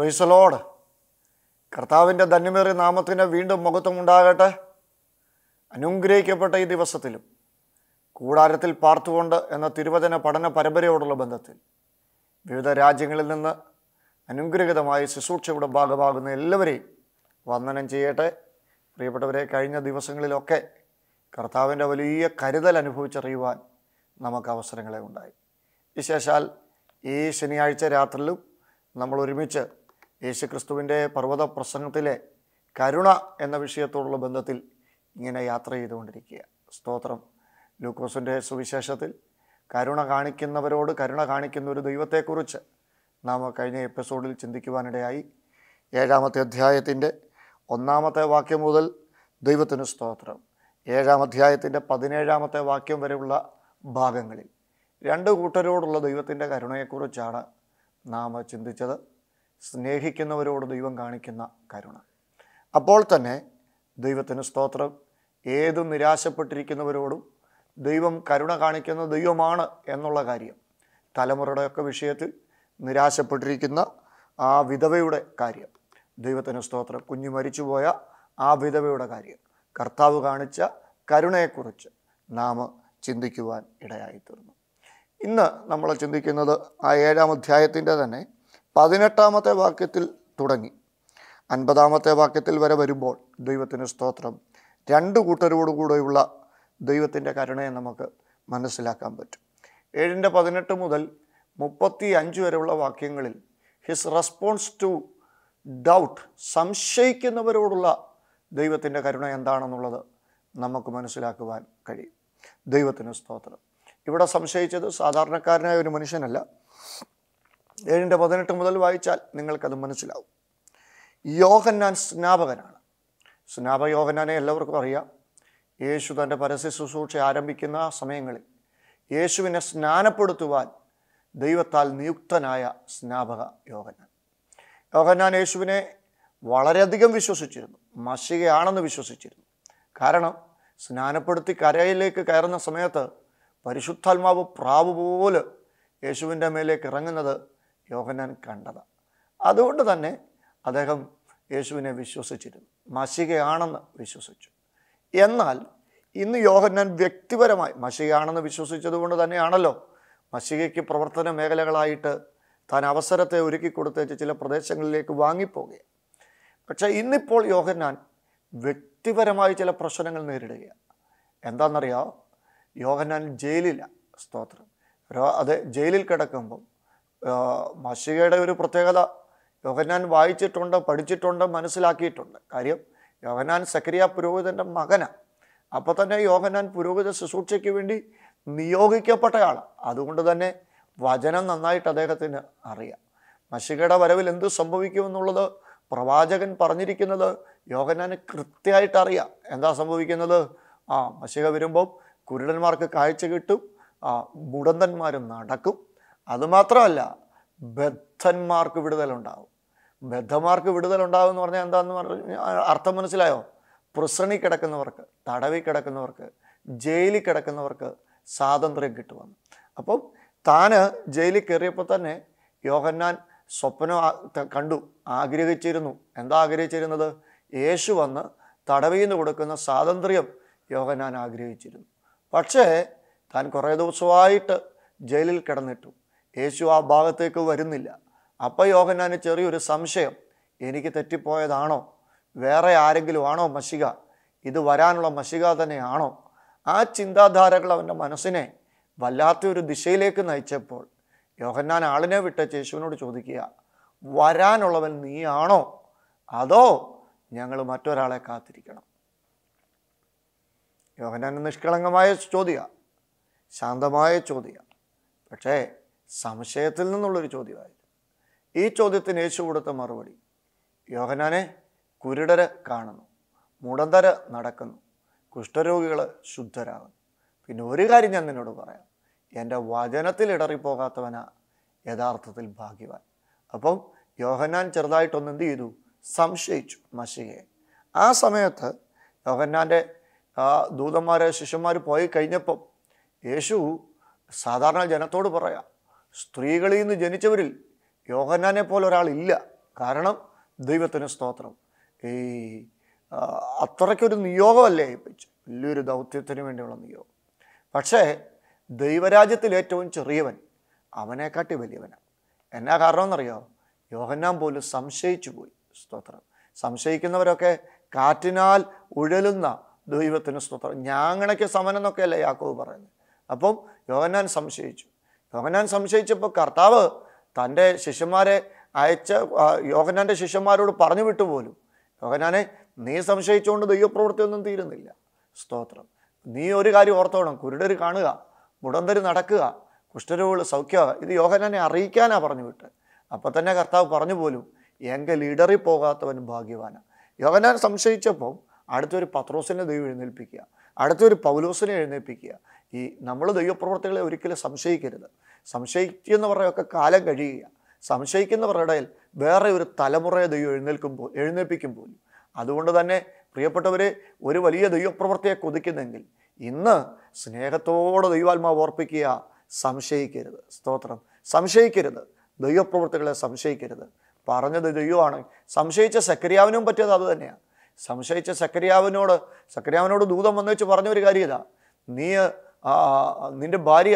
പ്രൈസലോട് കർത്താവിൻ്റെ ധന്യമേറിയ നാമത്തിന് വീണ്ടും മഹത്വം ഉണ്ടാകട്ടെ അനുഗ്രഹിക്കപ്പെട്ട ഈ ദിവസത്തിലും കൂടാരത്തിൽ പാർത്തുകൊണ്ട് എന്ന തിരുവചന പഠന പരമ്പരയോടുള്ള ബന്ധത്തിൽ വിവിധ രാജ്യങ്ങളിൽ നിന്ന് അനുഗ്രഹിതമായ ശുശ്രൂഷയുടെ ഭാഗമാകുന്ന എല്ലാവരെയും വന്ദനം ചെയ്യട്ടെ പ്രിയപ്പെട്ടവരെ കഴിഞ്ഞ ദിവസങ്ങളിലൊക്കെ കർത്താവിൻ്റെ വലിയ കരുതൽ അനുഭവിച്ചറിയുവാൻ നമുക്ക് അവസരങ്ങളെ ഉണ്ടായി വിശേഷാൽ ഈ ശനിയാഴ്ച രാത്രിയിലും നമ്മൾ ഒരുമിച്ച് യേശുക്രിസ്തുവിൻ്റെ പർവ്വത പ്രസംഗത്തിലെ കരുണ എന്ന വിഷയത്തോടുള്ള ബന്ധത്തിൽ ഇങ്ങനെ യാത്ര ചെയ്തുകൊണ്ടിരിക്കുക സ്തോത്രം ലൂക്കോസിൻ്റെ സുവിശേഷത്തിൽ കരുണ കാണിക്കുന്നവരോട് കരുണ കാണിക്കുന്ന ഒരു ദൈവത്തെക്കുറിച്ച് നാം കഴിഞ്ഞ എപ്പിസോഡിൽ ചിന്തിക്കുവാനിടയായി ഏഴാമത്തെ അധ്യായത്തിൻ്റെ ഒന്നാമത്തെ വാക്യം മുതൽ ദൈവത്തിന് സ്തോത്രം ഏഴാം അധ്യായത്തിൻ്റെ പതിനേഴാമത്തെ വാക്യം വരെയുള്ള ഭാഗങ്ങളിൽ രണ്ട് കൂട്ടരോടുള്ള ദൈവത്തിൻ്റെ കരുണയെക്കുറിച്ചാണ് നാം ചിന്തിച്ചത് സ്നേഹിക്കുന്നവരോട് ദൈവം കാണിക്കുന്ന കരുണ അപ്പോൾ തന്നെ ദൈവത്തിന് സ്തോത്രം ഏതും നിരാശപ്പെട്ടിരിക്കുന്നവരോടും ദൈവം കരുണ കാണിക്കുന്ന ദൈവമാണ് എന്നുള്ള കാര്യം തലമുറയുടെയൊക്കെ വിഷയത്തിൽ നിരാശപ്പെട്ടിരിക്കുന്ന ആ വിധവയുടെ കാര്യം ദൈവത്തിന് സ്തോത്രം കുഞ്ഞു മരിച്ചുപോയ ആ വിധവയുടെ കാര്യം കർത്താവ് കാണിച്ച കരുണയെക്കുറിച്ച് നാം ചിന്തിക്കുവാൻ ഇടയായിത്തീർന്നു ഇന്ന് നമ്മൾ ചിന്തിക്കുന്നത് ആ ഏഴാം അധ്യായത്തിൻ്റെ തന്നെ പതിനെട്ടാമത്തെ വാക്യത്തിൽ തുടങ്ങി അൻപതാമത്തെ വാക്യത്തിൽ വരെ വരുമ്പോൾ ദൈവത്തിന് സ്തോത്രം രണ്ട് കൂട്ടരോടുകൂടെയുള്ള ദൈവത്തിൻ്റെ കരുണയെ നമുക്ക് മനസ്സിലാക്കാൻ പറ്റും ഏഴിൻ്റെ പതിനെട്ട് മുതൽ മുപ്പത്തി അഞ്ച് വരെയുള്ള വാക്യങ്ങളിൽ ഹിസ് റെസ്പോൺസ് ടു ഡൗട്ട് സംശയിക്കുന്നവരോടുള്ള ദൈവത്തിൻ്റെ കരുണ എന്താണെന്നുള്ളത് നമുക്ക് മനസ്സിലാക്കുവാൻ കഴിയും ദൈവത്തിന് സ്തോത്രം ഇവിടെ സംശയിച്ചത് സാധാരണക്കാരനായ ഒരു മനുഷ്യനല്ല ഏഴിൻ്റെ പതിനെട്ട് മുതൽ വായിച്ചാൽ നിങ്ങൾക്കത് മനസ്സിലാവും യോഹന്നാൻ സ്നാപകനാണ് സ്നാപക യോഹന്നാനെ എല്ലാവർക്കും അറിയാം യേശു തൻ്റെ പരസ്യ ശുശ്രൂഷ ആരംഭിക്കുന്ന സമയങ്ങളിൽ യേശുവിനെ സ്നാനപ്പെടുത്തുവാൻ ദൈവത്താൽ നിയുക്തനായ സ്നാപക യോഹന്നാൻ യോഹന്നാൻ യേശുവിനെ വളരെയധികം വിശ്വസിച്ചിരുന്നു മഷികയാണെന്ന് വിശ്വസിച്ചിരുന്നു കാരണം സ്നാനപ്പെടുത്തി കരയിലേക്ക് കയറുന്ന സമയത്ത് പരിശുദ്ധാത്മാവ് പ്രാവ് പോലെ യേശുവിൻ്റെ മേലേക്ക് ഇറങ്ങുന്നത് യോഹന്നാൻ കണ്ടത് അതുകൊണ്ട് തന്നെ അദ്ദേഹം യേശുവിനെ വിശ്വസിച്ചിരുന്നു മഷികയാണെന്ന് വിശ്വസിച്ചു എന്നാൽ ഇന്ന് യോഹന്നാൻ വ്യക്തിപരമായി മഷികയാണെന്ന് വിശ്വസിച്ചതുകൊണ്ട് തന്നെയാണല്ലോ മഷികയ്ക്ക് പ്രവർത്തന മേഖലകളായിട്ട് താൻ അവസരത്തെ ഒരുക്കി കൊടുത്തേച്ച് ചില പ്രദേശങ്ങളിലേക്ക് വാങ്ങിപ്പോകുക പക്ഷേ ഇന്നിപ്പോൾ യോഹന്നാൻ വ്യക്തിപരമായി ചില പ്രശ്നങ്ങൾ നേരിടുകയാണ് എന്താണെന്നറിയാമോ യോഹന്നാൻ ജയിലില്ല സ്തോത്രം രോ- അത് ജയിലിൽ കിടക്കുമ്പം ആ, മഷികയുടെ ഒരു പ്രത്യേകത യോഹന്നാൻ വായിച്ചിട്ടുണ്ട് പഠിച്ചിട്ടുണ്ട് മനസ്സിലാക്കിയിട്ടുണ്ട് കാര്യം യോഹന്നാൻ സക്രിയ പുരോഹിതൻ്റെ മകനാണ് അപ്പോൾ തന്നെ യോഹന്നാൻ പുരോഹിത ശുശ്രൂഷയ്ക്ക് വേണ്ടി നിയോഗിക്കപ്പെട്ടയാളാണ് അതുകൊണ്ട് തന്നെ വചനം നന്നായിട്ട് അദ്ദേഹത്തിന് അറിയാം മഷികയുടെ വരവിൽ എന്ത് സംഭവിക്കുമെന്നുള്ളത് പ്രവാചകൻ പറഞ്ഞിരിക്കുന്നത് യോഹന്നാന് കൃത്യമായിട്ട് അറിയാം എന്താ സംഭവിക്കുന്നത് ആ മഷിക വരുമ്പം കുരുടന്മാർക്ക് കാഴ്ച കിട്ടും ആ മുടന്തന്മാരും നടക്കും അതുമാത്രമല്ല ബദ്ധന്മാർക്ക് വിടുതലുണ്ടാവും ബദ്ധന്മാർക്ക് വിടുതലുണ്ടാവും എന്ന് പറഞ്ഞാൽ എന്താന്ന് പറഞ്ഞ അർത്ഥം മനസ്സിലായോ പ്രിസണി കിടക്കുന്നവർക്ക് തടവി കിടക്കുന്നവർക്ക് ജയിലിൽ കിടക്കുന്നവർക്ക് സ്വാതന്ത്ര്യം കിട്ടുമെന്ന് അപ്പം താന് ജയിലിൽ കയറിയപ്പോൾ തന്നെ യോഹന്നാൻ സ്വപ്നം ആ- ത- കണ്ടു ആഗ്രഹിച്ചിരുന്നു എന്താ ആഗ്രഹിച്ചിരുന്നത് യേശു വന്ന് തടവിൽ നിന്ന് കൊടുക്കുന്ന സ്വാതന്ത്ര്യം യോഹന്നാൻ ആഗ്രഹിച്ചിരുന്നു പക്ഷേ താൻ കുറേ ദിവസമായിട്ട് ജയിലിൽ കിടന്നിട്ടു യേശു ആ ഭാഗത്തേക്ക് വരുന്നില്ല അപ്പോൾ യോഹന്നാന് ചെറിയൊരു സംശയം എനിക്ക് തെറ്റിപ്പോയതാണോ വേറെ ആരെങ്കിലും ആണോ മഷിക ഇത് വരാനുള്ള മഷിക തന്നെയാണോ ആ ചിന്താധാരകൾ അവൻ്റെ മനസ്സിനെ വല്ലാത്തൊരു ദിശയിലേക്ക് നയിച്ചപ്പോൾ യോഹന്നാൻ ആളിനെ വിട്ട യേശുവിനോട് ചോദിക്കുക വരാനുള്ളവൻ നീയാണോ അതോ ഞങ്ങൾ മറ്റൊരാളെ കാത്തിരിക്കണം യോഹന്നാൻ നിഷ്കളങ്കമായ ചോദ്യമാണ് ശാന്തമായ ചോദ്യമാണ് പക്ഷേ സംശയത്തിൽ നിന്നുള്ളൊരു ചോദ്യമായിരുന്നു ഈ ചോദ്യത്തിന് യേശു കൊടുത്ത മറുപടി യോഹനാനെ കുരുടര് കാണുന്നു മുടന്തര് നടക്കുന്നു കുഷ്ഠരോഗികൾ ശുദ്ധരാകുന്നു പിന്നെ ഒരു കാര്യം ഞാൻ നിന്നോട് പറയാം എൻ്റെ വചനത്തിൽ ഇടറിപ്പോകാത്തവനാ യഥാർത്ഥത്തിൽ ഭാഗ്യവാൻ അപ്പം യോഹന്നാൻ ചെറുതായിട്ടൊന്ന് എന്ത് ചെയ്തു സംശയിച്ചു മഷികയെ ആ സമയത്ത് യോഹന്നാൻ്റെ ആ ദൂതന്മാരെ ശിഷ്യന്മാർ പോയി കഴിഞ്ഞപ്പം യേശു സാധാരണ ജനത്തോട് പറയാം സ്ത്രീകളിൽ നിന്ന് ജനിച്ചവരിൽ യോഹന്നാനെ പോലെ ഒരാളില്ല കാരണം ദൈവത്തിന് സ്തോത്രം ഈ ആ, അത്രയ്ക്കൊരു നിയോഗമല്ലേ ഏൽപ്പിച്ചു വലിയൊരു ദൗത്യത്തിന് വേണ്ടിയുള്ള നിയോഗം പക്ഷേ ദൈവരാജ്യത്തിൽ ഏറ്റവും ചെറിയവൻ അവനെക്കാട്ടി വലിയവനാണ് എന്നാ കാരണം എന്നറിയോ യോഹന്നാൻ പോലും സംശയിച്ചു പോയി സ്തോത്രം സംശയിക്കുന്നവരൊക്കെ കാറ്റിനാൽ ഉഴലുന്ന ദൈവത്തിന് സ്തോത്രം ഞാങ്ങണയ്ക്ക് സമനം എന്നൊക്കെയല്ലേ യാക്കോവ് പറയുന്നത് അപ്പം യോഹന്നാൻ സംശയിച്ചു യോഹന്നാൻ സംശയിച്ചപ്പോൾ കർത്താവ് തൻ്റെ ശിഷ്യന്മാരെ അയച്ച ആ, യോഹന്നാൻ്റെ ശിഷ്യന്മാരോട് പറഞ്ഞു വിട്ടു പോലും യോഹന്നാനെ നീ സംശയിച്ചുകൊണ്ട് ദൈവപ്രവൃത്തിയൊന്നും തീരുന്നില്ല സ്തോത്രം നീ ഒരു കാര്യം ഓർത്തോണം കുരുടർ കാണുക മുടന്തര് നടക്കുക കുഷ്ഠരോഗികൾ സൗഖ്യമാകുക ഇത് യോഹനാനെ അറിയിക്കാനാ പറഞ്ഞു വിട്ട് അപ്പം തന്നെ കർത്താവ് പറഞ്ഞു പോലും എങ്കിൽ ഇടറി പോകാത്തവൻ ഭാഗ്യവാനാണ് യോഹനാൻ സംശയിച്ചപ്പോൾ അടുത്തൊരു പത്രോസിനെ ദൈവം എഴുന്നേൽപ്പിക്കുക അടുത്തൊരു പൗലോസിനെ എഴുന്നേൽപ്പിക്കുക ഈ നമ്മൾ ദൈവപ്രവർത്തികളെ ഒരിക്കലും സംശയിക്കരുത് സംശയിക്കുന്നവരുടെയൊക്കെ കാലം കഴിയുക സംശയിക്കുന്നവരുടെ ഇടയിൽ വേറെ ഒരു തലമുറയെ ദൈവം എഴുന്നേൽക്കുമ്പോൾ എഴുന്നേൽപ്പിക്കും പോലും അതുകൊണ്ട് തന്നെ പ്രിയപ്പെട്ടവരെ ഒരു വലിയ ദൈവപ്രവൃത്തിയെ കൊതിക്കുന്നെങ്കിൽ ഇന്ന് സ്നേഹത്തോടെ ദൈവാത്മാവ് ഓർപ്പിക്കുക സംശയിക്കരുത് സ്തോത്രം സംശയിക്കരുത് ദൈവപ്രവൃത്തികളെ സംശയിക്കരുത് പറഞ്ഞത് ദൈവമാണ് സംശയിച്ച സക്രിയാവിനും പറ്റിയത് അത് തന്നെയാണ് സംശയിച്ച സക്രിയാവിനോട് സക്രിയാവിനോട് ദൂതം വന്നു വെച്ച് പറഞ്ഞ ഒരു കാര്യം ഇതാ നീ ആ, നിന്റെ ഭാര്യ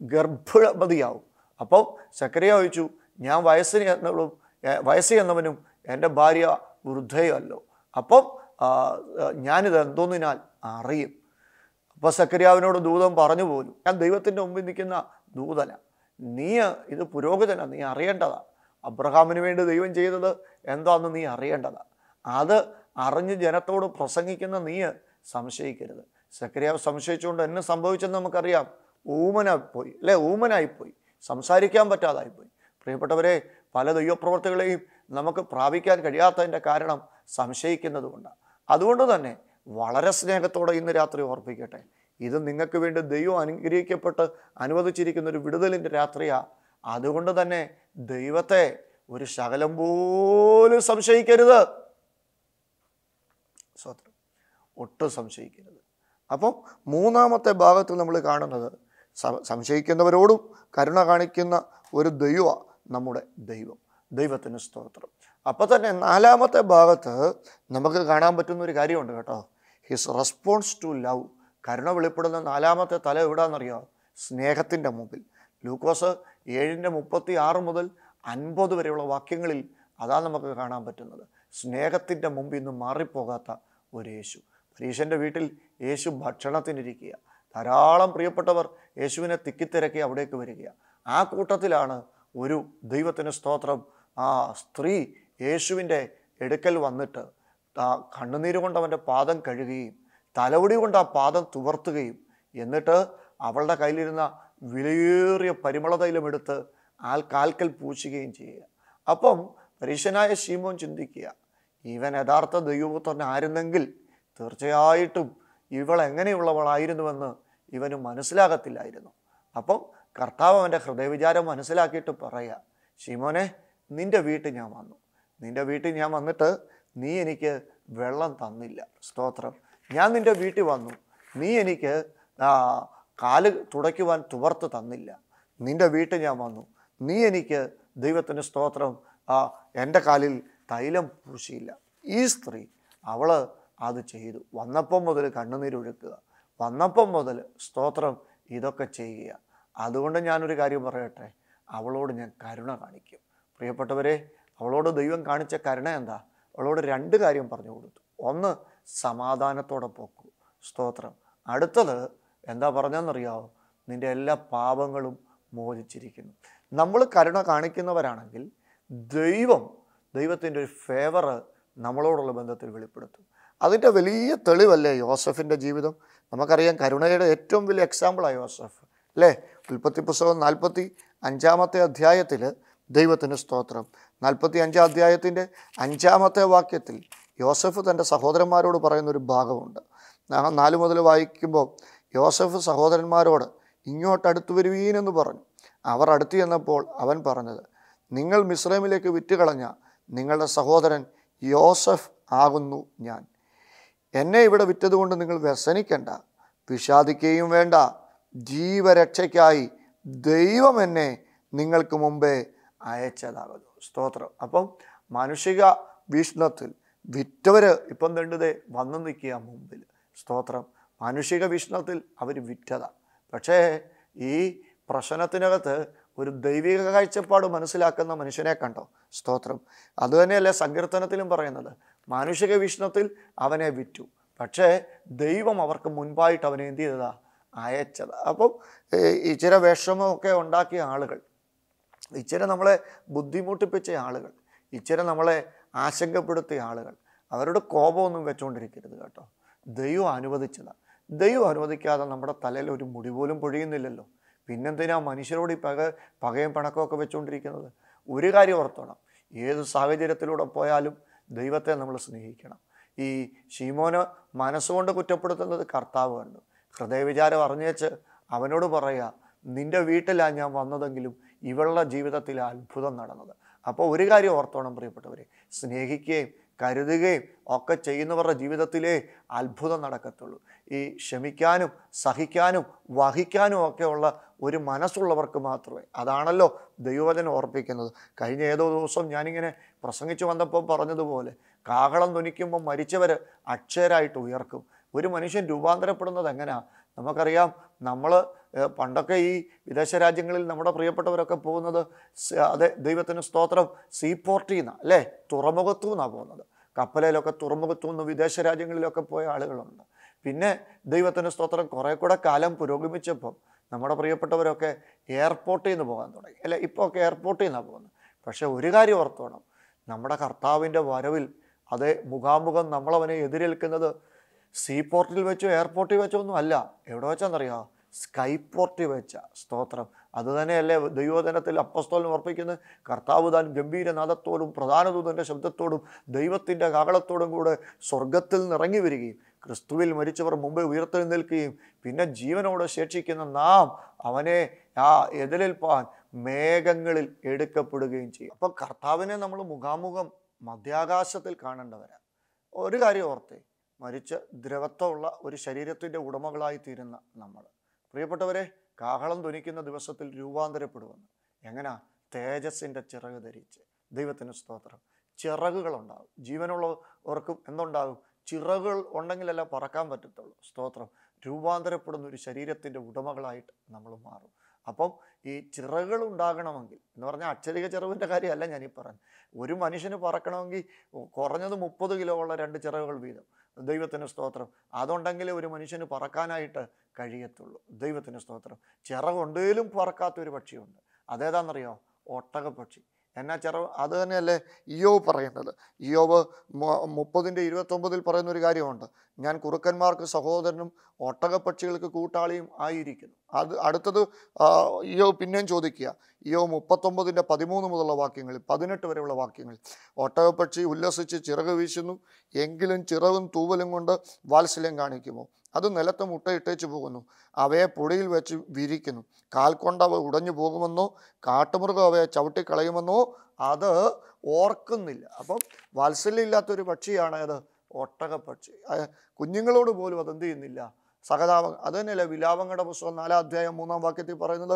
ഗർഭവതിയാവും അപ്പം സക്രിയ ചോദിച്ചു ഞാൻ വയസ്സിന് എന്നവളും ഏ, വയസ്സ് എന്നവനും എൻ്റെ ഭാര്യ വൃദ്ധയല്ലോ അപ്പം ആ, ഞാനിത് എന്തോന്നിനാൽ അറിയും അപ്പോൾ സക്കരിയാവിനോട് ദൂതം പറഞ്ഞു പോലും ഞാൻ ദൈവത്തിൻ്റെ മുമ്പിൽ നിൽക്കുന്ന ദൂതന നീ ഇത് പുരോഹിതന നീ അറിയേണ്ടതാ അബ്രഹാമിന് വേണ്ടി ദൈവം ചെയ്തത് എന്താന്ന് നീ അറിയേണ്ടതാ അത് അറിഞ്ഞ് ജനത്തോട് പ്രസംഗിക്കുന്ന നീ സംശയിക്കരുത് സക്കരിയാവ് സംശയിച്ചുകൊണ്ട് എന്നെ സംഭവിച്ചെന്ന് നമുക്കറിയാം ഊമനായിപ്പോയി അല്ലേ ഊമനായിപ്പോയി സംസാരിക്കാൻ പറ്റാതായിപ്പോയി പ്രിയപ്പെട്ടവരെ പല ദൈവപ്രവർത്തികളെയും നമുക്ക് പ്രാപിക്കാൻ കഴിയാത്തതിൻ്റെ കാരണം സംശയിക്കുന്നത് കൊണ്ടാണ് അതുകൊണ്ട് തന്നെ വളരെ സ്നേഹത്തോടെ ഇന്ന് രാത്രി ഓർപ്പിക്കട്ടെ ഇത് നിങ്ങൾക്ക് വേണ്ടി ദൈവം അനുഗ്രഹിക്കപ്പെട്ട് അനുവദിച്ചിരിക്കുന്ന ഒരു വിടുതലിൻ്റെ രാത്രിയാ അതുകൊണ്ട് തന്നെ ദൈവത്തെ ഒരു ശകലം പോലും സംശയിക്കരുത് സ്വത്രം ഒട്ടും സംശയിക്കരുത് അപ്പം മൂന്നാമത്തെ ഭാഗത്തിൽ നമ്മൾ കാണുന്നത് സ- സംശയിക്കുന്നവരോടും കരുണ കാണിക്കുന്ന ഒരു ദൈവ നമ്മുടെ ദൈവം ദൈവത്തിന് സ്തോത്രം അപ്പോൾ തന്നെ നാലാമത്തെ ഭാഗത്ത് നമുക്ക് കാണാൻ പറ്റുന്ന ഒരു കാര്യമുണ്ട് കേട്ടോ ഹിസ് റെസ്പോൺസ് ടു ലവ് കരുണ വെളിപ്പെടുന്ന നാലാമത്തെ തല എവിടാണെന്നറിയോ സ്നേഹത്തിൻ്റെ മുമ്പിൽ ലൂക്കോസ് ഏഴിൻ്റെ മുപ്പത്തി ആറ് മുതൽ അൻപത് വരെയുള്ള വാക്യങ്ങളിൽ അതാണ് നമുക്ക് കാണാൻ പറ്റുന്നത് സ്നേഹത്തിൻ്റെ മുമ്പിൽ നിന്ന് മാറിപ്പോകാത്ത ഒരു യേശു പരീശൻ്റെ വീട്ടിൽ യേശു ഭക്ഷണത്തിനിരിക്കുക ധാരാളം പ്രിയപ്പെട്ടവർ യേശുവിനെ തിക്കിത്തിരക്കി അവിടേക്ക് വരിക ആ കൂട്ടത്തിലാണ് ഒരു ദൈവത്തിന് സ്തോത്രം ആ സ്ത്രീ യേശുവിൻ്റെ എടുക്കൽ വന്നിട്ട് ആ കണ്ണുനീര് കൊണ്ട് അവൻ്റെ പാദം കഴുകുകയും തലമുടി കൊണ്ട് ആ പാദം തുവർത്തുകയും എന്നിട്ട് അവളുടെ കയ്യിലിരുന്ന വിലയേറിയ പരിമള തൈലം എടുത്ത് ആൽ കാൽക്കൽ പൂശുകയും ചെയ്യുക അപ്പം പരീശനായ ശീമോൻ ചിന്തിക്കുക ഇവൻ യഥാർത്ഥ ദൈവപുത്രൻ ആയിരുന്നെങ്കിൽ തീർച്ചയായിട്ടും ഇവൾ എങ്ങനെയുള്ളവളായിരുന്നുവെന്ന് ഇവന് മനസ്സിലാകത്തില്ലായിരുന്നു അപ്പം കർത്താവ് അവൻ്റെ ഹൃദയവിചാരം മനസ്സിലാക്കിയിട്ട് പറയുക ശിമോനെ നിൻ്റെ വീട്ടിൽ ഞാൻ വന്നു നിൻ്റെ വീട്ടിൽ ഞാൻ വന്നിട്ട് നീ എനിക്ക് വെള്ളം തന്നില്ല സ്തോത്രം ഞാൻ നിൻ്റെ വീട്ടിൽ വന്നു നീ എനിക്ക് ആ, കാല് തുടയ്ക്കുവാൻ തുവർത്ത് തന്നില്ല നിൻ്റെ വീട്ടിൽ ഞാൻ വന്നു നീ എനിക്ക് ദൈവത്തിൻ്റെ സ്തോത്രം ആ എൻ്റെ കാലിൽ തൈലം പൂശിയില്ല ഈ സ്ത്രീ അവൾ അത് ചെയ്തു വന്നപ്പം മുതൽ കണ്ണുനീരൊഴുക്കുക വന്നപ്പം മുതൽ സ്തോത്രം ഇതൊക്കെ ചെയ്യുക അതുകൊണ്ട് ഞാനൊരു കാര്യം പറയട്ടെ അവളോട് ഞാൻ കരുണ കാണിക്കും പ്രിയപ്പെട്ടവരെ അവളോട് ദൈവം കാണിച്ച കരുണ എന്താ അവളോട് രണ്ട് കാര്യം പറഞ്ഞു കൊടുത്തു ഒന്ന് സമാധാനത്തോടെ പോക്കൂ സ്തോത്രം അടുത്തത് എന്താ പറഞ്ഞതെന്നറിയാവോ നിന്റെ എല്ലാ പാപങ്ങളും മോചിച്ചിരിക്കുന്നു നമ്മൾ കരുണ കാണിക്കുന്നവരാണെങ്കിൽ ദൈവം ദൈവത്തിൻ്റെ ഒരു ഫേവർ നമ്മളോടുള്ള ബന്ധത്തിൽ വെളിപ്പെടുത്തും അതിൻ്റെ വലിയ തെളിവല്ലേ യോസഫിൻ്റെ ജീവിതം നമുക്കറിയാം കരുണയുടെ ഏറ്റവും വലിയ എക്സാമ്പിളാണ് യോസഫ് അല്ലേ ഉൽപ്പത്തി പുസ്തകം നാൽപ്പത്തി അഞ്ചാമത്തെ അധ്യായത്തിൽ ദൈവത്തിന് സ്തോത്രം നാൽപ്പത്തി അഞ്ചാം അധ്യായത്തിൻ്റെ അഞ്ചാമത്തെ വാക്യത്തിൽ യോസഫ് തൻ്റെ സഹോദരന്മാരോട് പറയുന്ന ഒരു ഭാഗമുണ്ട് നാ- നാല് മുതൽ വായിക്കുമ്പോൾ യോസഫ് സഹോദരന്മാരോട് ഇങ്ങോട്ട് അടുത്തു വരുവീനെന്ന് പറഞ്ഞു അവർ അടുത്തു ചെന്നപ്പോൾ അവൻ പറഞ്ഞത് നിങ്ങൾ മിസ്രൈമിലേക്ക് വിറ്റുകളഞ്ഞ നിങ്ങളുടെ സഹോദരൻ യോസഫ് ആകുന്നു ഞാൻ എന്നെ ഇവിടെ വിറ്റതുകൊണ്ട് നിങ്ങൾ വ്യസനിക്കണ്ട വിഷാദിക്കുകയും വേണ്ട ജീവരക്ഷയ്ക്കായി ദൈവം എന്നെ നിങ്ങൾക്ക് മുമ്പേ അയച്ചതാകുന്നു സ്തോത്രം അപ്പം മാനുഷിക വീക്ഷണത്തിൽ വിറ്റവര് ഇപ്പം തണ്ടതേ വന്നു നിൽക്കുക മുമ്പിൽ സ്തോത്രം മാനുഷിക വീക്ഷണത്തിൽ അവർ വിറ്റത പക്ഷേ ഈ പ്രശ്നത്തിനകത്ത് ഒരു ദൈവിക കാഴ്ചപ്പാട് മനസ്സിലാക്കുന്ന മനുഷ്യനെ കണ്ടോ സ്തോത്രം അതുതന്നെയല്ലേ സങ്കീർത്തനത്തിലും പറയുന്നത് മാനുഷിക വീക്ഷണത്തിൽ അവനെ വിറ്റു പക്ഷേ ദൈവം അവർക്ക് മുൻപായിട്ട് അവനെ എന്ത് ചെയ്തതാ അയച്ചത് അപ്പം ഏഹ്, ഇച്ചിരി വിഷമമൊക്കെ ഉണ്ടാക്കിയ ആളുകൾ ഇച്ചിരി നമ്മളെ ബുദ്ധിമുട്ടിപ്പിച്ച ആളുകൾ ഇച്ചിരി നമ്മളെ ആശങ്കപ്പെടുത്തിയ ആളുകൾ അവരുടെ കോപമൊന്നും വെച്ചുകൊണ്ടിരിക്കരുത് കേട്ടോ ദൈവം അനുവദിച്ചതാണ് ദൈവം അനുവദിക്കാതെ നമ്മുടെ തലയിൽ ഒരു മുടി പോലും പൊഴിയുന്നില്ലല്ലോ പിന്നെന്തിനാ മനുഷ്യരോട് ഈ പക പകയും പണക്കമൊക്കെ വെച്ചുകൊണ്ടിരിക്കുന്നത് ഒരു കാര്യം ഓർത്തോണം ഏത് സാഹചര്യത്തിലൂടെ പോയാലും ദൈവത്തെ നമ്മൾ സ്നേഹിക്കണം ഈ ഷീമോന് മനസ്സുകൊണ്ട് കുറ്റപ്പെടുത്തുന്നത് കർത്താവ് കണ്ടു ഹൃദയവിചാരം അറിഞ്ഞേച്ച് അവനോട് പറയുക നിന്റെ വീട്ടിലാണ് ഞാൻ വന്നതെങ്കിലും ഇവളുടെ ജീവിതത്തിൽ അത്ഭുതം നടന്നത് അപ്പോൾ ഒരു കാര്യം ഓർത്തോണം പ്രിയപ്പെട്ടവരെ സ്നേഹിക്കുകയും കരുതുകയും ഒക്കെ ചെയ്യുന്നവരുടെ ജീവിതത്തിലേ അത്ഭുതം നടക്കത്തുള്ളൂ ഈ ക്ഷമിക്കാനും സഹിക്കാനും വഹിക്കാനും ഒക്കെയുള്ള ഒരു മനസ്സുള്ളവർക്ക് മാത്രമേ അതാണല്ലോ ദൈവവചനം ഓർപ്പിക്കുന്നത് കഴിഞ്ഞ ഏതോ ദിവസം ഞാനിങ്ങനെ പ്രസംഗിച്ചു വന്നപ്പോൾ പറഞ്ഞതുപോലെ കാഹളം ധ്വനിക്കുമ്പോൾ മരിച്ചവർ അക്ഷരായിട്ട് ഉയർക്കും ഒരു മനുഷ്യൻ രൂപാന്തരപ്പെടുന്നത് എങ്ങനെയാ നമുക്കറിയാം നമ്മൾ പണ്ടൊക്കെ ഈ വിദേശ രാജ്യങ്ങളിൽ നമ്മുടെ പ്രിയപ്പെട്ടവരൊക്കെ പോകുന്നത് സ- അതെ ദൈവത്തിന് സ്തോത്രം സീപോർട്ടിൽ നിന്നാണ് അല്ലേ തുറമുഖത്തു നിന്നാണ് പോകുന്നത് കപ്പലിലൊക്കെ തുറമുഖത്തു നിന്ന് വിദേശ രാജ്യങ്ങളിലൊക്കെ പോയ ആളുകളുണ്ട് പിന്നെ ദൈവത്തിന് സ്തോത്രം കുറേ കൂടെ കാലം പുരോഗമിച്ചപ്പം നമ്മുടെ പ്രിയപ്പെട്ടവരൊക്കെ എയർപോർട്ടിൽ നിന്ന് പോകാൻ തുടങ്ങി അല്ലെ ഇപ്പോൾ ഒക്കെ എയർപോർട്ടിൽ നിന്നാണ് പോകുന്നത് പക്ഷേ ഒരു കാര്യം ഓർത്തോണം നമ്മുടെ കർത്താവിൻ്റെ വരവിൽ അതേ മുഖാമുഖം നമ്മളവനെ എതിരേൽക്കുന്നത് സീപോർട്ടിൽ വെച്ചോ എയർപോർട്ടിൽ വെച്ചോ ഒന്നും അല്ല എവിടെ വെച്ചാന്നറിയാമോ സ്കൈ പോർട്ടിൽ വെച്ച സ്തോത്രം അതുതന്നെയല്ലേ ദൈവജനത്തിൽ അപ്പസ്തോലൻ ഉറപ്പിക്കുന്നത് കർത്താവ് താൻ ഗംഭീരനാഥത്തോടും പ്രധാനദൂതൻ്റെ ശബ്ദത്തോടും ദൈവത്തിൻ്റെ കാകളത്തോടും കൂടെ സ്വർഗത്തിൽ നിറങ്ങി വരികയും ക്രിസ്തുവിൽ മരിച്ചവർ മുമ്പേ ഉയർത്തെഴുന്നേൽക്കുകയും പിന്നെ ജീവനോടെ ശേഷിക്കുന്ന നാം അവനെ ആ എതിരേൽപ്പാൻ മേഘങ്ങളിൽ എടുക്കപ്പെടുകയും ചെയ്യും അപ്പോൾ കർത്താവിനെ നമ്മൾ മുഖാമുഖം മധ്യാകാശത്തിൽ കാണേണ്ടവരാ ഒരു കാര്യം ഓർത്തേ മരിച്ച ദ്രവത്വമുള്ള ഒരു ശരീരത്തിൻ്റെ ഉടമകളായി തീരുന്ന നമ്മൾ പ്രിയപ്പെട്ടവരെ കാഹളം ധ്വനിക്കുന്ന ദിവസത്തിൽ രൂപാന്തരപ്പെടുമെന്ന് എങ്ങനാ തേജസ്സിൻ്റെ ചിറക് ധരിച്ച് ദൈവത്തിന് സ്തോത്രം ചിറകുകളുണ്ടാകും ജീവനുള്ളവർക്കും എന്തുണ്ടാകും ചിറകുകൾ ഉണ്ടെങ്കിലല്ല പറക്കാൻ പറ്റത്തുള്ളൂ സ്തോത്രം രൂപാന്തരപ്പെടുന്ന ഒരു ശരീരത്തിൻ്റെ ഉടമകളായിട്ട് നമ്മൾ മാറും അപ്പം ഈ ചിറകുകൾ ഉണ്ടാകണമെങ്കിൽ എന്ന് പറഞ്ഞാൽ അക്ഷരിക ചിറവിൻ്റെ കാര്യമല്ല ഞാനീ പറഞ്ഞു ഒരു മനുഷ്യന് പറക്കണമെങ്കിൽ കുറഞ്ഞത് മുപ്പത് കിലോ ഉള്ള രണ്ട് ചിറകുകൾ വീതം ദൈവത്തിന് സ്തോത്രം അതുണ്ടെങ്കിലേ ഒരു മനുഷ്യന് പറക്കാനായിട്ട് കഴിയത്തുള്ളൂ ദൈവത്തിന് സ്തോത്രം ചിറകുണ്ടേലും പറക്കാത്ത ഒരു പക്ഷിയുണ്ട് അതേതാണെന്നറിയോ ഒട്ടകപ്പക്ഷി എന്നാ ചിറവ് അത് തന്നെയല്ലേ ഇയോവ് പറയുന്നത് ഇയോവ് മു- മുപ്പതിൻ്റെ ഇരുപത്തൊമ്പതിൽ പറയുന്ന ഒരു കാര്യമുണ്ട് ഞാൻ കുറുക്കന്മാർക്ക് സഹോദരനും ഒട്ടകപ്പക്ഷികൾക്ക് കൂട്ടാളിയും ആയിരിക്കുന്നു അത് അടുത്തത് ആ, ഇയോവ് പിന്നെയും ചോദിക്കുക ഇയോവ് മുപ്പത്തൊമ്പതിൻ്റെ പതിമൂന്ന് മുതലുള്ള വാക്യങ്ങളിൽ പതിനെട്ട് വരെയുള്ള വാക്യങ്ങളിൽ ഒട്ടകപ്പക്ഷി ഉല്ലസിച്ച് ചിറക് വീശുന്നു എങ്കിലും ചിറകും തൂവലും കൊണ്ട് വാത്സല്യം കാണിക്കുമോ അത് നിലത്ത് മുട്ടയിട്ടേച്ച് പോകുന്നു അവയെ പൊടിയിൽ വെച്ച് വിരിക്കുന്നു കാൽ കൊണ്ട് അവ ഉടഞ്ഞു പോകുമെന്നോ കാട്ടുമൃഗം അവയെ ചവിട്ടിക്കളയുമെന്നോ അത് ഓർക്കുന്നില്ല അപ്പം വാത്സല്യമില്ലാത്തൊരു പക്ഷിയാണ് അത് ഒട്ടകപ്പക്ഷി ആ, കുഞ്ഞുങ്ങളോട് പോലും അതെന്ത് ചെയ്യുന്നില്ല സഹതാപം അത് തന്നെയല്ലേ വിലാപങ്ങളുടെ പുസ്തകം നാലാം അധ്യായം മൂന്നാം വാക്യത്തിൽ പറയുന്നത്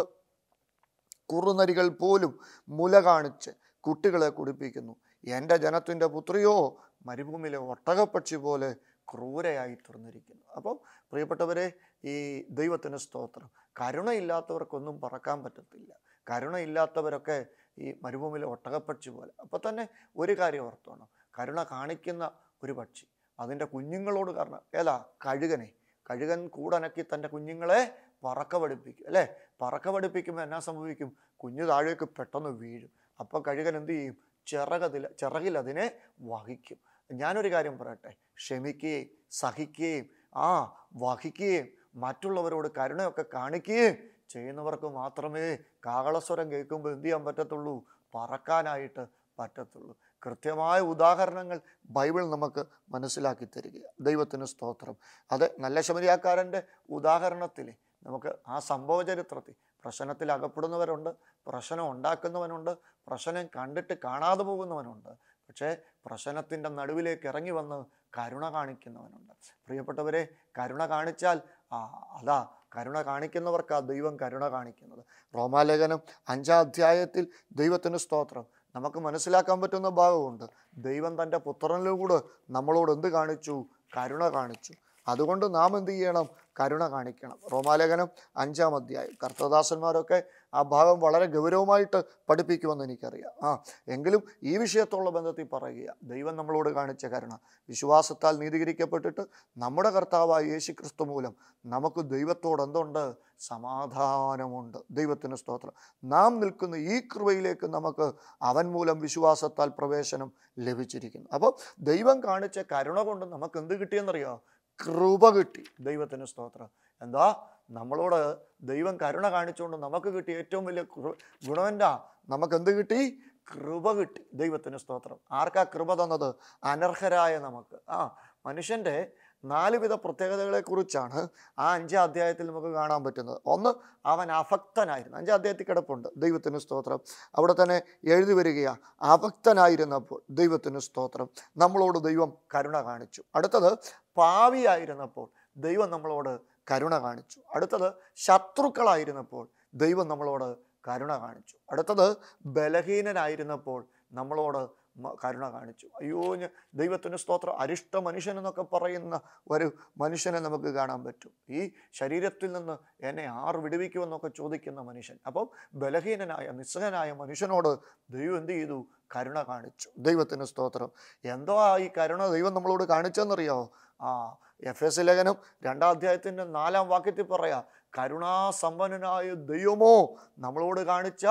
കുറുനരികൾ പോലും മുല കാണിച്ച് കുട്ടികളെ കുടിപ്പിക്കുന്നു എൻ്റെ ജനത്തിൻ്റെ പുത്രിയോ മരുഭൂമിയിലെ ഒട്ടകപ്പക്ഷി പോലെ ക്രൂരയായി തീർന്നിരിക്കുന്നു അപ്പം പ്രിയപ്പെട്ടവരെ ഈ ദൈവത്തിന് സ്തോത്രം കരുണയില്ലാത്തവർക്കൊന്നും പറക്കാൻ പറ്റത്തില്ല കരുണയില്ലാത്തവരൊക്കെ ഈ മരുഭൂമിയിലെ ഒട്ടകപ്പക്ഷി പോലെ അപ്പോൾ തന്നെ ഒരു കാര്യം ഓർത്തോണം കരുണ കാണിക്കുന്ന ഒരു പക്ഷി അതിൻ്റെ കുഞ്ഞുങ്ങളോട് കാരണം ഏതാ കഴുകനെ കഴുകൻ കൂടനക്കി തൻ്റെ കുഞ്ഞുങ്ങളെ പറക്ക പഠിപ്പിക്കും അല്ലേ പറക്ക പഠിപ്പിക്കുമ്പോൾ എന്നാ സംഭവിക്കും കുഞ്ഞു താഴേക്ക് പെട്ടെന്ന് വീഴും അപ്പോൾ കഴുകൻ എന്ത് ചെയ്യും ചിറകതിൽ ചിറകിൽ അതിനെ വഹിക്കും ഞാനൊരു കാര്യം പറയട്ടെ ക്ഷമിക്കുകയും സഹിക്കുകയും ആ വഹിക്കുകയും മറ്റുള്ളവരോട് കരുണയൊക്കെ കാണിക്കുകയും ചെയ്യുന്നവർക്ക് മാത്രമേ കാകളസ്വരം കേൾക്കുമ്പോൾ എന്ത് ചെയ്യാൻ പറ്റത്തുള്ളൂ പറക്കാനായിട്ട് പറ്റത്തുള്ളൂ കൃത്യമായ ഉദാഹരണങ്ങൾ ബൈബിൾ നമുക്ക് മനസ്സിലാക്കി തരിക ദൈവത്തിന് സ്തോത്രം അത് നല്ല ശമരിയാക്കാരൻ്റെ ഉദാഹരണത്തിൽ നമുക്ക് ആ സംഭവ ചരിത്രത്തിൽ പ്രശ്നത്തിൽ അകപ്പെടുന്നവരുണ്ട് പ്രശ്നം ഉണ്ടാക്കുന്നവനുണ്ട് പ്രശ്നം കണ്ടിട്ട് കാണാതെ പോകുന്നവനുണ്ട് പക്ഷേ പ്രശ്നത്തിൻ്റെ നടുവിലേക്ക് ഇറങ്ങി വന്ന് കരുണ കാണിക്കുന്നവനുണ്ട് പ്രിയപ്പെട്ടവരെ കരുണ കാണിച്ചാൽ ആ അതാ കരുണ കാണിക്കുന്നവർക്ക് ആ ദൈവം കരുണ കാണിക്കുന്നത് റോമാലേഖനം അഞ്ചാം അധ്യായത്തിൽ ദൈവത്തിന് സ്തോത്രം നമുക്ക് മനസ്സിലാക്കാൻ പറ്റുന്ന ഭാഗമുണ്ട് ദൈവം തൻ്റെ പുത്രനിലൂടെ നമ്മളോട് എന്ത് കാണിച്ചു കരുണ കാണിച്ചു അതുകൊണ്ട് നാം എന്ത് ചെയ്യണം കരുണ കാണിക്കണം റോമാലേഖനം അഞ്ചാം അധ്യായം കർത്തദാസന്മാരൊക്കെ ആ ഭാഗം വളരെ ഗൗരവമായിട്ട് പഠിപ്പിക്കുമെന്ന് എനിക്കറിയാം ആ എങ്കിലും ഈ വിഷയത്തോടുള്ള ബന്ധത്തിൽ പറയുക ദൈവം നമ്മളോട് കാണിച്ച കരുണ വിശ്വാസത്താൽ നീതീകരിക്കപ്പെട്ടിട്ട് നമ്മുടെ കർത്താവായ യേശു ക്രിസ്തു മൂലം നമുക്ക് ദൈവത്തോട് എന്തുണ്ട് സമാധാനമുണ്ട് ദൈവത്തിന് സ്തോത്രം നാം നിൽക്കുന്ന ഈ കൃപയിലേക്ക് നമുക്ക് അവൻ മൂലം വിശ്വാസത്താൽ പ്രവേശനം ലഭിച്ചിരിക്കുന്നു അപ്പോൾ ദൈവം കാണിച്ച കരുണ കൊണ്ട് നമുക്ക് എന്ത് കിട്ടിയെന്നറിയോ കൃപ കിട്ടി ദൈവത്തിന് സ്തോത്രം എന്താ നമ്മളോട് ദൈവം കരുണ കാണിച്ചുകൊണ്ട് നമുക്ക് കിട്ടിയ ഏറ്റവും വലിയ കൃ- ഗുണം എന്താ നമുക്ക് എന്ത് കിട്ടി കൃപ കിട്ടി ദൈവത്തിന് സ്തോത്രം ആർക്കാ കൃപ തന്നത് അനർഹരായ നമുക്ക് ആ മനുഷ്യൻ്റെ നാലുവിധ പ്രത്യേകതകളെക്കുറിച്ചാണ് ആ അഞ്ചാം അധ്യായത്തിൽ നമുക്ക് കാണാൻ പറ്റുന്നത് ഒന്ന് അവൻ അഭക്തനായിരുന്നു അഞ്ചാം അധ്യായത്തിൽ കിടപ്പുണ്ട് ദൈവത്തിന് സ്തോത്രം അവിടെ തന്നെ എഴുതി വരികയാണ് അഭക്തനായിരുന്നപ്പോൾ ദൈവത്തിന് സ്തോത്രം നമ്മളോട് ദൈവം കരുണ കാണിച്ചു അടുത്തത് പാവിയായിരുന്നപ്പോൾ ദൈവം നമ്മളോട് കരുണ കാണിച്ചു അടുത്തത് ശത്രുക്കളായിരുന്നപ്പോൾ ദൈവം നമ്മളോട് കരുണ കാണിച്ചു അടുത്തത് ബലഹീനനായിരുന്നപ്പോൾ നമ്മളോട് മ- കരുണ കാണിച്ചു അയ്യോ ഞ- ദൈവത്തിന് സ്തോത്രം അരിഷ്ട മനുഷ്യൻ എന്നൊക്കെ പറയുന്ന ഒരു മനുഷ്യനെ നമുക്ക് കാണാൻ പറ്റും ഈ ശരീരത്തിൽ നിന്ന് എന്നെ ആർ വിടുവിക്കുമെന്നൊക്കെ ചോദിക്കുന്ന മനുഷ്യൻ അപ്പം ബലഹീനനായ നിസ്സഹനായ മനുഷ്യനോട് ദൈവം എന്ത് ചെയ്തു കരുണ കാണിച്ചു ദൈവത്തിന് സ്തോത്രം എന്തോ ആ ഈ കരുണ ദൈവം നമ്മളോട് കാണിച്ചെന്നറിയാമോ ആ എഫ് എസ് ലേഖനം രണ്ടാം അധ്യായത്തിൻ്റെ നാലാം വാക്യത്തിൽ പറയാ കരുണാസമ്പന്നനായ ദൈവമോ നമ്മളോട് കാണിച്ച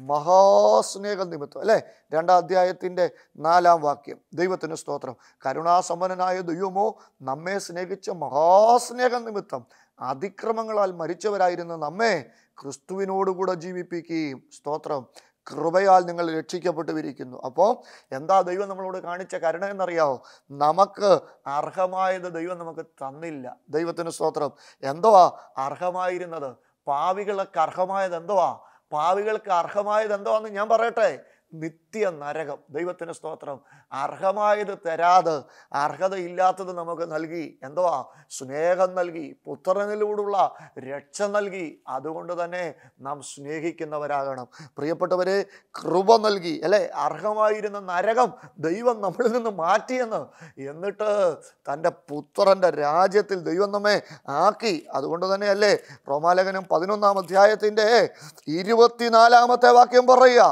മഹാസ്നേഹ നിമിത്തം അല്ലേ രണ്ടാം അധ്യായത്തിൻ്റെ നാലാം വാക്യം ദൈവത്തിന് സ്തോത്രം കരുണാസമ്പന്നനായ ദൈവമോ നമ്മെ സ്നേഹിച്ച മഹാസ്നേഹ നിമിത്തം അതിക്രമങ്ങളാൽ മരിച്ചവരായിരുന്ന നമ്മെ ക്രിസ്തുവിനോടുകൂടെ ജീവിപ്പിക്കുകയും സ്തോത്രം കൃപയാൽ നിങ്ങൾ രക്ഷിക്കപ്പെട്ടുവിരിക്കുന്നു അപ്പോൾ എന്താ ദൈവം നമ്മളോട് കാണിച്ച കരുണ എന്നറിയാവോ നമുക്ക് അർഹമായത് ദൈവം നമുക്ക് തന്നില്ല ദൈവത്തിന് സ്തോത്രം എന്തുവാ അർഹമായിരുന്നത് പാവികൾക്ക് അർഹമായത് എന്തുവാ പാവികൾക്ക് അർഹമായത് എന്തുവാന്ന് ഞാൻ പറയട്ടെ നിത്യ നരകം ദൈവത്തിന് സ്തോത്രം അർഹമായത് തരാതെ അർഹതയില്ലാത്തത് നമുക്ക് നൽകി എന്തുവാ സ്നേഹം നൽകി പുത്രനിലൂടുള്ള രക്ഷ നൽകി അതുകൊണ്ട് തന്നെ നാം സ്നേഹിക്കുന്നവരാകണം പ്രിയപ്പെട്ടവരെ കൃപ നൽകി അല്ലെ അർഹമായിരുന്ന നരകം ദൈവം നമ്മളിൽ നിന്ന് മാറ്റിയെന്ന് എന്നിട്ട് തൻ്റെ പുത്രൻ്റെ രാജ്യത്തിൽ ദൈവം നമ്മെ ആക്കി അതുകൊണ്ട് തന്നെയല്ലേ റോമാലേഖനം പതിനൊന്നാം അധ്യായത്തിൻ്റെ ഇരുപത്തിനാലാമത്തെ വാക്യം പറയുക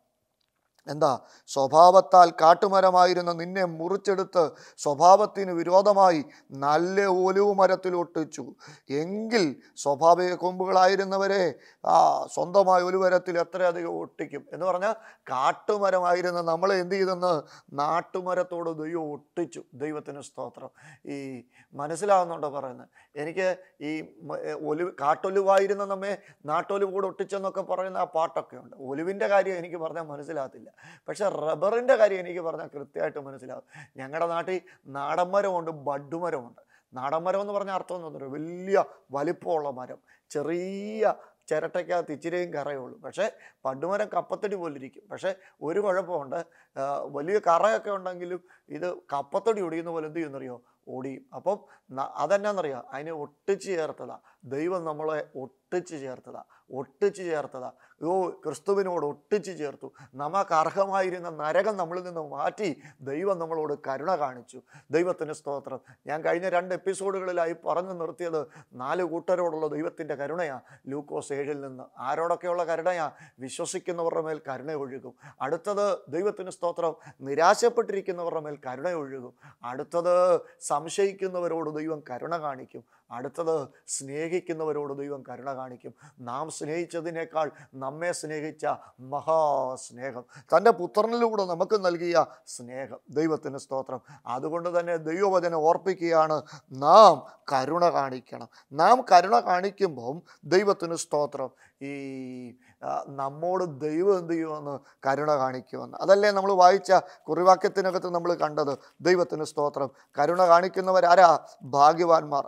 എന്താ സ്വഭാവത്താൽ കാട്ടുമരമായിരുന്ന നിന്നെ മുറിച്ചെടുത്ത് സ്വഭാവത്തിന് വിരോധമായി നല്ല ഒലിവ് മരത്തിൽ ഒട്ടിച്ചു എങ്കിൽ സ്വാഭാവിക കൊമ്പുകളായിരുന്നവരെ ആ സ്വന്തമായ ഒലിവരത്തിൽ എത്രയധികം ഒട്ടിക്കും എന്ന് പറഞ്ഞാൽ കാട്ടുമരമായിരുന്ന നമ്മളെ എന്ത് ചെയ്തെന്ന് നാട്ടുമരത്തോട് ദൈവം ഒട്ടിച്ചു ദൈവത്തിന് സ്തോത്രം ഈ മനസ്സിലാവുന്നുണ്ടോ പറയുന്നത് എനിക്ക് ഈ മ- ഏ, ഒലിവ് കാട്ടൊലിവായിരുന്ന നമ്മെ നാട്ടൊലിവ് കൂടെ ഒട്ടിച്ചെന്നൊക്കെ പറയുന്ന ആ പാട്ടൊക്കെ ഉണ്ട് ഒലിവിൻ്റെ കാര്യം എനിക്ക് പറഞ്ഞാൽ മനസ്സിലാകത്തില്ല പക്ഷെ റബ്ബറിൻ്റെ കാര്യം എനിക്ക് പറഞ്ഞാൽ കൃത്യമായിട്ട് മനസ്സിലാവും ഞങ്ങളുടെ നാട്ടിൽ നാടൻ മരമുണ്ട് ബഡ് മരമുണ്ട് നാടൻ മരം എന്ന് പറഞ്ഞ അർത്ഥം എന്ന് പറഞ്ഞാൽ വലിയ വലിപ്പമുള്ള മരം ചെറിയ ചിരട്ടയ്ക്കകത്ത് ഇച്ചിരിയും കറയുള്ളൂ പക്ഷേ പണ്ടുമരം കപ്പത്തടി പോലിരിക്കും പക്ഷേ ഒരു കുഴപ്പമുണ്ട് ആ, വലിയ കറയൊക്കെ ഉണ്ടെങ്കിലും ഇത് കപ്പത്തടി ഒടിയുന്ന പോലെ എന്ത് ചെയ്യുന്നറിയോ ഓടിയും അപ്പം ന- അതെന്നാന്നറിയോ അതിനെ ഒട്ടിച്ച് ചേർത്തതാ ദൈവം നമ്മളെ ഒട്ടിച്ച് ചേർത്തതാ ഒട്ടിച്ച് ചേർത്തതാ ഓ ക്രിസ്തുവിനോട് ഒട്ടിച്ച് ചേർത്തു നമുക്ക് അർഹമായിരുന്ന നരകം നമ്മളിൽ നിന്ന് മാറ്റി ദൈവം നമ്മളോട് കരുണ കാണിച്ചു ദൈവത്തിന് സ്തോത്രം ഞാൻ കഴിഞ്ഞ രണ്ട് എപ്പിസോഡുകളിലായി പറഞ്ഞു നിർത്തിയത് നാല് കൂട്ടരോടുള്ള ദൈവത്തിൻ്റെ കരുണയാ ലൂക്കോസ് ഏഴിൽ നിന്ന് ആരോടൊക്കെയുള്ള കരുണയാ വിശ്വസിക്കുന്നവരുടെ മേൽ കരുണ ഒഴുകും അടുത്തത് ദൈവത്തിന് സ്തോത്രം നിരാശപ്പെട്ടിരിക്കുന്നവരുടെ മേൽ കരുണ ഒഴുകും അടുത്തത് സംശയിക്കുന്നവരോട് ദൈവം കരുണ കാണിക്കും അടുത്തത് സ്നേഹിക്കുന്നവരോട് ദൈവം കരുണ കാണിക്കും നാം സ്നേഹിച്ചതിനേക്കാൾ നമ്മെ സ്നേഹിച്ച മഹാസ്നേഹം തൻ്റെ പുത്രനിലൂടെ നമുക്ക് നൽകിയ സ്നേഹം ദൈവത്തിന് സ്തോത്രം അതുകൊണ്ട് തന്നെ ദൈവവചനം ഓർപ്പിക്കുകയാണ് നാം കരുണ കാണിക്കണം നാം കരുണ കാണിക്കുമ്പം ദൈവത്തിന് സ്തോത്രം ഈ ആ, നമ്മോട് ദൈവം എന്ത് ചെയ്യുമെന്ന് കരുണ കാണിക്കുമെന്ന് അതല്ലേ നമ്മൾ വായിച്ച കുറിവാക്യത്തിനകത്ത് നമ്മൾ കണ്ടത് ദൈവത്തിന് സ്തോത്രം കരുണ കാണിക്കുന്നവരാരാ ഭാഗ്യവാന്മാർ അവർക്ക് എന്ത്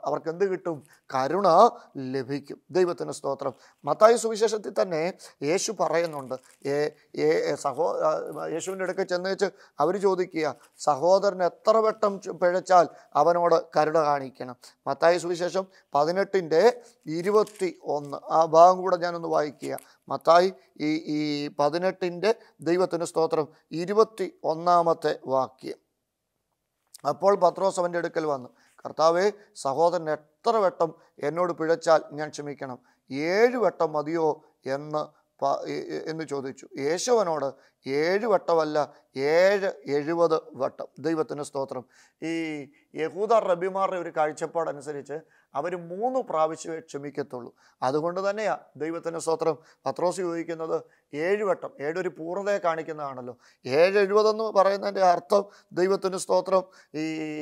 കിട്ടും കരുണ ലഭിക്കും ദൈവത്തിന് സ്തോത്രം മത്തായി സുവിശേഷത്തിൽ തന്നെ യേശു പറയുന്നുണ്ട് ഏ ഏ- ഏ സഹോ ആ, യേശുവിൻ്റെ അടുക്കൽ ചെന്ന് വെച്ച് അവർ ചോദിക്കുക സഹോദരൻ എത്ര വട്ടം ചു- പിഴച്ചാൽ അവനോട് കരുണ കാണിക്കണം മത്തായി സുവിശേഷം പതിനെട്ടിൻ്റെ ഇരുപത്തി ഒന്ന് ആ ഭാഗം കൂടെ ഞാനൊന്ന് വായിക്കുക മത്തായി ഈ ഈ പതിനെട്ടിൻ്റെ ദൈവത്തിന് സ്തോത്രം ഇരുപത്തി ഒന്നാമത്തെ വാക്യം അപ്പോൾ പത്രോസ് അവൻ്റെ അടുക്കൽ വന്നു കർത്താവെ സഹോദരൻ എത്ര വട്ടം എന്നോട് പിഴച്ചാൽ ഞാൻ ക്ഷമിക്കണം ഏഴ് വട്ടം മതിയോ എന്ന് പ- എ- എ- എന്ന് ചോദിച്ചു യേശുവനോട് ഏഴ് വട്ടമല്ല ഏഴ് എഴുപത് വട്ടം ദൈവത്തിന് സ്തോത്രം ഈ യഹൂദ റബിമാരുടെ ഒരു കാഴ്ചപ്പാടനുസരിച്ച് അവർ മൂന്ന് പ്രാവശ്യമേ ക്ഷമിക്കത്തുള്ളൂ അതുകൊണ്ട് തന്നെയാണ് ദൈവത്തിന് സ്തോത്രം പത്രോസ് ചോദിക്കുന്നത് ഏഴ് വട്ടം ഏഴൊരു പൂർണ്ണതയെ കാണിക്കുന്നതാണല്ലോ ഏഴ് എഴുപതെന്ന് പറയുന്നതിൻ്റെ അർത്ഥം ദൈവത്തിന് സ്തോത്രം ഈ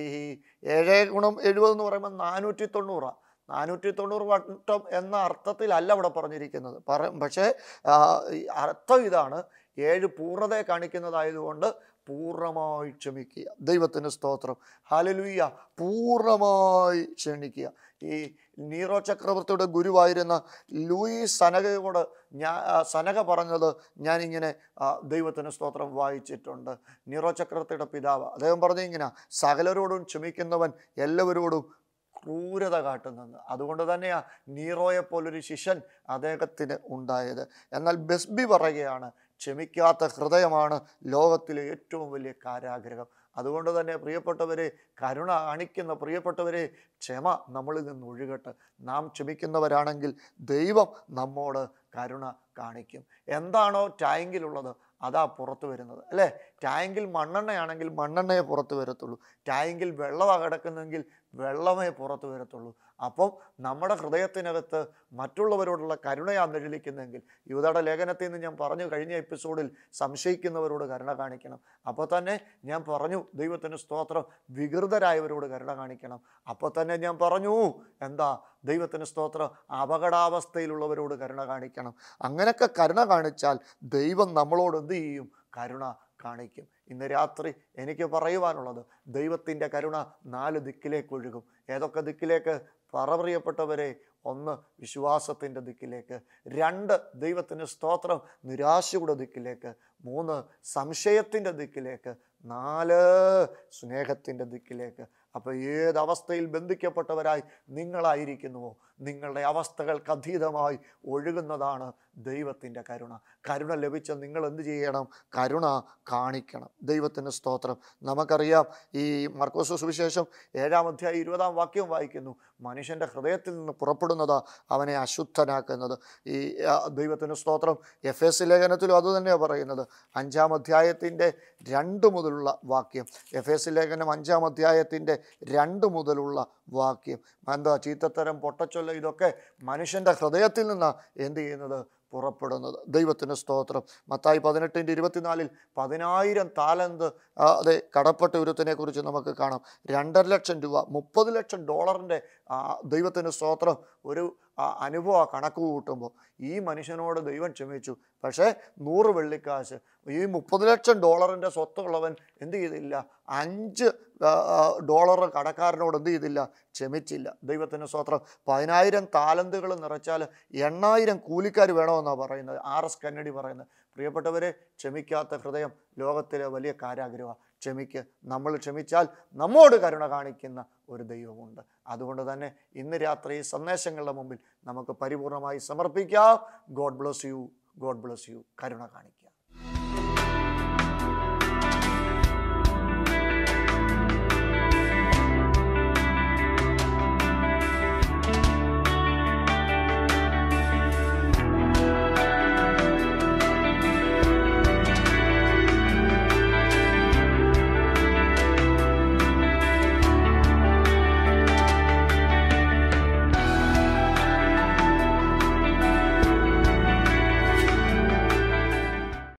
ഏഴ് ഗുണം എഴുപതെന്ന് പറയുമ്പോൾ നാനൂറ്റി തൊണ്ണൂറാണ് നാനൂറ്റി തൊണ്ണൂറ് വട്ടം എന്ന അർത്ഥത്തിലല്ല ഇവിടെ പറഞ്ഞിരിക്കുന്നത് പറ പക്ഷേ ആ, ഈ അർത്ഥം ഇതാണ് ഏഴ് പൂർണ്ണതയെ കാണിക്കുന്നതായതുകൊണ്ട് പൂർണ്ണമായി ക്ഷമിക്കുക ദൈവത്തിന് സ്തോത്രം ഹാലലുയ്യ പൂർണ്ണമായി ക്ഷണിക്കുക ഈ നീറോ ചക്രവർത്തിയുടെ ഗുരുവായിരുന്ന ലൂയി സനകയോട് ഞാൻ സനക പറഞ്ഞത് ഞാനിങ്ങനെ ആ, ദൈവത്തിന് സ്തോത്രം വായിച്ചിട്ടുണ്ട് നീറോ ചക്രവർത്തിയുടെ പിതാവ് അദ്ദേഹം പറഞ്ഞ ഇങ്ങനെ സകലരോടും ക്ഷമിക്കുന്നവൻ എല്ലാവരോടും ക്രൂരത കാട്ടുന്നത് അതുകൊണ്ട് തന്നെയാണ് നീറോയെ പോലൊരു ശിഷ്യൻ അദ്ദേഹത്തിന് ഉണ്ടായത് എന്നാൽ ബെസ്ബി പറയുകയാണ് ക്ഷമിക്കാത്ത ഹൃദയമാണ് ലോകത്തിലെ ഏറ്റവും വലിയ കാരാഗ്രഹം അതുകൊണ്ട് തന്നെ പ്രിയപ്പെട്ടവരെ കരുണ കാണിക്കുന്ന പ്രിയപ്പെട്ടവരെ ക്ഷമ നമ്മളിൽ നിന്ന് ഒഴുകട്ടെ നാം ക്ഷമിക്കുന്നവരാണെങ്കിൽ ദൈവം നമ്മോട് കരുണ കാണിക്കും എന്താണോ ടാങ്കിലുള്ളത് അതാ പുറത്തു വരുന്നത് അല്ലേ ടാങ്കിൽ മണ്ണെണ്ണയാണെങ്കിൽ മണ്ണെണ്ണയെ പുറത്തു വരത്തുള്ളൂ ടാങ്കിൽ വെള്ളമാണ് കിടക്കുന്നെങ്കിൽ വെള്ളമേ പുറത്തു വരത്തുള്ളൂ അപ്പം നമ്മുടെ ഹൃദയത്തിനകത്ത് മറ്റുള്ളവരോടുള്ള കരുണയാണ് നിഴലിക്കുന്നെങ്കിൽ യുവതയുടെ ലേഖനത്തിൽ നിന്ന് ഞാൻ പറഞ്ഞു കഴിഞ്ഞ എപ്പിസോഡിൽ സംശയിക്കുന്നവരോട് കരുണ കാണിക്കണം അപ്പോൾ തന്നെ ഞാൻ പറഞ്ഞു ദൈവത്തിന് സ്തോത്രം വികൃതരായവരോട് കരുണ കാണിക്കണം അപ്പോൾ തന്നെ ഞാൻ പറഞ്ഞു എന്താ ദൈവത്തിന് സ്തോത്രം അപകടാവസ്ഥയിലുള്ളവരോട് കരുണ കാണിക്കണം അങ്ങനെയൊക്കെ കരുണ കാണിച്ചാൽ ദൈവം നമ്മളോട് എന്ത് ചെയ്യും കരുണ കാണിക്കും ഇന്ന് രാത്രി എനിക്ക് പറയുവാനുള്ളത് ദൈവത്തിൻ്റെ കരുണ നാല് ദിക്കിലേക്ക് ഒഴുകും ഏതൊക്കെ ദിക്കിലേക്ക് പറ പ്രിയപ്പെട്ടവരെ ഒന്ന് വിശ്വാസത്തിൻ്റെ ദിക്കിലേക്ക് രണ്ട് ദൈവത്തിന് സ്തോത്രം നിരാശയുടെ ദിക്കിലേക്ക് മൂന്ന് സംശയത്തിൻ്റെ ദിക്കിലേക്ക് നാല് സ്നേഹത്തിൻ്റെ ദിക്കിലേക്ക് അപ്പോൾ ഏത് അവസ്ഥയിൽ ബന്ധിക്കപ്പെട്ടവരായി നിങ്ങളായിരിക്കുന്നുവോ നിങ്ങളുടെ അവസ്ഥകൾക്ക് അതീതമായി ഒഴുകുന്നതാണ് ദൈവത്തിൻ്റെ കരുണ കരുണ ലഭിച്ച നിങ്ങൾ എന്ത് ചെയ്യണം കരുണ കാണിക്കണം ദൈവത്തിൻ്റെ സ്തോത്രം നമുക്കറിയാം ഈ മർക്കോസ് സുവിശേഷം ഏഴാം അധ്യായം ഇരുപതാം വാക്യം വായിക്കുന്നു മനുഷ്യൻ്റെ ഹൃദയത്തിൽ നിന്ന് പുറപ്പെടുന്നതാ അവനെ അശുദ്ധനാക്കുന്നത് ഈ ആ, ദൈവത്തിന് സ്തോത്രം എഫ് എസ് ലേഖനത്തിലും അതുതന്നെയാണ് പറയുന്നത് അഞ്ചാം അധ്യായത്തിൻ്റെ രണ്ട് മുതലുള്ള വാക്യം എഫ് എസ് ലേഖനം അഞ്ചാം അധ്യായത്തിൻ്റെ രണ്ട് മുതലുള്ള വാക്യം എന്താ ചീത്തത്തരം പൊട്ടച്ചൊല്ല ഇതൊക്കെ മനുഷ്യൻ്റെ ഹൃദയത്തിൽ നിന്നാണ് എന്ത് ചെയ്യുന്നത് പുറപ്പെടുന്നത് ദൈവത്തിന് സ്തോത്രം മത്തായി പതിനെട്ടിൻ്റെ ഇരുപത്തിനാലിൽ പതിനായിരം താലന്ത് ആ, അതെ കടപ്പെട്ട ഒരുത്തിനെ കുറിച്ച് നമുക്ക് കാണാം രണ്ടര ലക്ഷം രൂപ മുപ്പത് ലക്ഷം ഡോളറിൻ്റെ ദൈവത്തിന് സ്തോത്രം ഒരു ആ, അനുഭവ കണക്ക് കൂട്ടുമ്പോൾ ഈ മനുഷ്യനോട് ദൈവം ക്ഷമിച്ചു പക്ഷേ നൂറ് വെള്ളിക്കാശ് ഈ മുപ്പത് ലക്ഷം ഡോളറിൻ്റെ സ്വത്തുള്ളവൻ എന്ത് ചെയ്തില്ല അഞ്ച് ആ, ആ, ഡോളർ കടക്കാരനോട് എന്ത് ചെയ്തില്ല ക്ഷമിച്ചില്ല ദൈവത്തിന് സ്വത്രം പതിനായിരം താലന്തുകൾ നിറച്ചാൽ എണ്ണായിരം കൂലിക്കാർ വേണമെന്നാണ് പറയുന്നത് ആർ എസ് കന്നഡി പറയുന്നത് പ്രിയപ്പെട്ടവരെ ക്ഷമിക്കാത്ത ഹൃദയം ലോകത്തിലെ വലിയ കാരാഗ്രഹമാണ് ക്ഷമിക്ക് നമ്മൾ ക്ഷമിച്ചാൽ നമ്മോട് കരുണ കാണിക്കുന്ന ഒരു ദൈവമുണ്ട് അതുകൊണ്ട് തന്നെ ഇന്ന് രാത്രി ഈ സന്ദേശങ്ങളുടെ മുമ്പിൽ നമുക്ക് പരിപൂർണമായി സമർപ്പിക്കാം God bless you God bless you കരുണ കാണിക്കുക